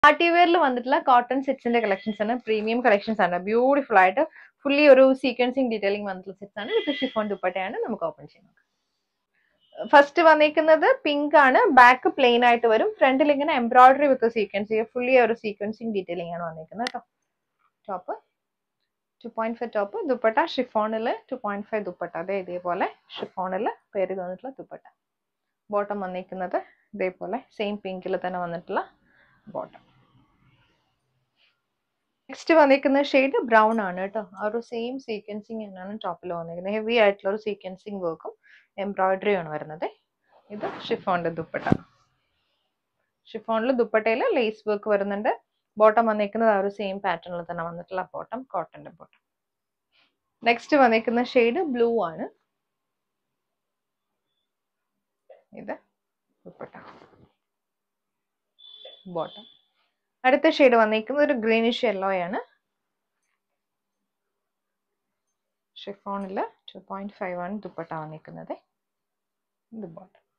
party വെയറിൽ വന്നിട്ടുള്ള cotton സെറ്റ്സിന്റെ കളക്ഷൻസ് ആണ് പ്രീമിയം കളക്ഷൻസ് ആണ് ബ്യൂട്ടിഫുൾ ആയിട്ട് ഫുള്ളി ഒരു സീക്വൻസിങ് ഡീറ്റെയിലിംഗ് വന്നിട്ടുള്ള സെറ്റ്സ് ആണ് വിത്ത് ഷിഫോൺ ദുപ്പട്ടയാണ് നമുക്ക് ഓപ്പൺ ചെയ്യുന്നത് ഫസ്റ്റ് വന്നിരിക്കുന്നത് പിങ്ക് ആണ് ബാക്ക് പ്ലെയിൻ ആയിട്ട് വരും ഫ്രണ്ടിൽ ഇങ്ങനെ എംബ്രോയിഡറി വിത്ത് സീക്വൻസ് ഫുള്ളി ഒരു സീക്വൻസിങ് ഡീറ്റെയിലിംഗ് ആണ് വന്നിരിക്കുന്നത് കേട്ടോ top two point five top dupatta ഷിഫോണിൽ ടു പോയിന്റ് ഫൈവ് ദുപ്പട്ട അതെ ഇതേപോലെ ഷിഫോണിൽ പേര് വന്നിട്ടുള്ള ദുപ്പട്ട ബോട്ടം വന്നിരിക്കുന്നത് ഇതേപോലെ സെയിം പിങ്കിൽ തന്നെ വന്നിട്ടുള്ള ബോട്ടം നെക്സ്റ്റ് വന്നിരിക്കുന്ന ഷെയ്ഡ് ബ്രൗൺ ആണ് കേട്ടോ ആ ഒരു സെയിം സീക്വൻസിങ് തന്നെയാണ് ടോപ്പിൽ വന്നിരിക്കുന്നത് ഹെവി ആയിട്ടുള്ള ഒരു സീക്വൻസിങ് വർക്കും എംബ്രോയിഡറി ആണ് വരുന്നത് ഇത് ഷിഫോണിന്റെ ദുപ്പട്ട ഷിഫോണിൽ ദുപ്പട്ടയിൽ ലേസ് വർക്ക് വരുന്നുണ്ട് ബോട്ടം വന്നിരിക്കുന്നത് ആ ഒരു സെയിം പാറ്റേണിൽ തന്നെ വന്നിട്ടുള്ള ബോട്ടം കോട്ടന്റെ ബോട്ടം നെക്സ്റ്റ് വന്നിരിക്കുന്ന ഷെയ്ഡ് ബ്ലൂ ആണ് ഇത് ദുപ്പട്ട ബോട്ടം അടുത്ത ഷെയ്ഡ് വന്നിരിക്കുന്നത് ഒരു ഗ്രീനിഷ് യെല്ലോ ആണ് ഷിഫോണിൽ ടു പോയിന്റ് ഫൈവ് ആണ് ദുപ്പട്ട വന്നിരിക്കുന്നത് ഇത് ബോട്ടം